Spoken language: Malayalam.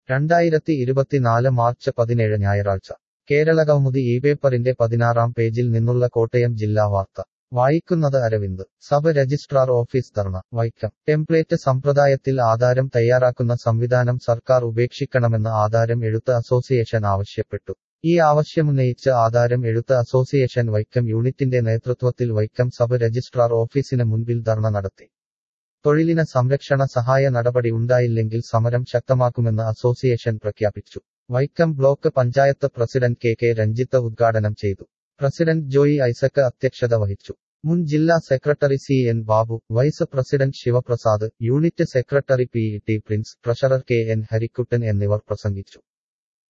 രണ്ടായിരത്തി ഇരുപത്തിനാല് മാർച്ച് പതിനേഴ് ഞായറാഴ്ച കേരളകൗമുദി ഈ പേപ്പറിന്റെ പതിനാറാം പേജിൽ നിന്നുള്ള കോട്ടയം ജില്ലാ വാർത്ത വായിക്കുന്നത് Aravind sub registrar office dharna Vaikom template സമ്പ്രദായത്തിൽ ആധാരം തയ്യാറാക്കുന്ന സംവിധാനം സർക്കാർ ഉപേക്ഷിക്കണമെന്ന് ആധാരം എഴുത്ത് അസോസിയേഷൻ ആവശ്യപ്പെട്ടു ഈ ആവശ്യമുന്നയിച്ച് ആധാരം എഴുത്ത് അസോസിയേഷൻ വൈക്കം യൂണിറ്റിന്റെ നേതൃത്വത്തിൽ വൈക്കം സബ് രജിസ്ട്രാർ ഓഫീസിന് മുൻപിൽ ധർണ നടത്തി തൊഴിലിന് സംരക്ഷണ സഹായ നടപടി ഉണ്ടായില്ലെങ്കിൽ സമരം ശക്തമാക്കുമെന്ന് അസോസിയേഷൻ പ്രഖ്യാപിച്ചു Vaikom block panchayat president K K Ranjith ഉദ്ഘാടനം ചെയ്തു പ്രസിഡന്റ് ജോയി ഐസക് അധ്യക്ഷത വഹിച്ചു മുൻ ജില്ലാ secretary C N Babu vice president Sivaprasad unit secretary P T Prince treasurer K N Harikuttan എന്നിവർ പ്രസംഗിച്ചു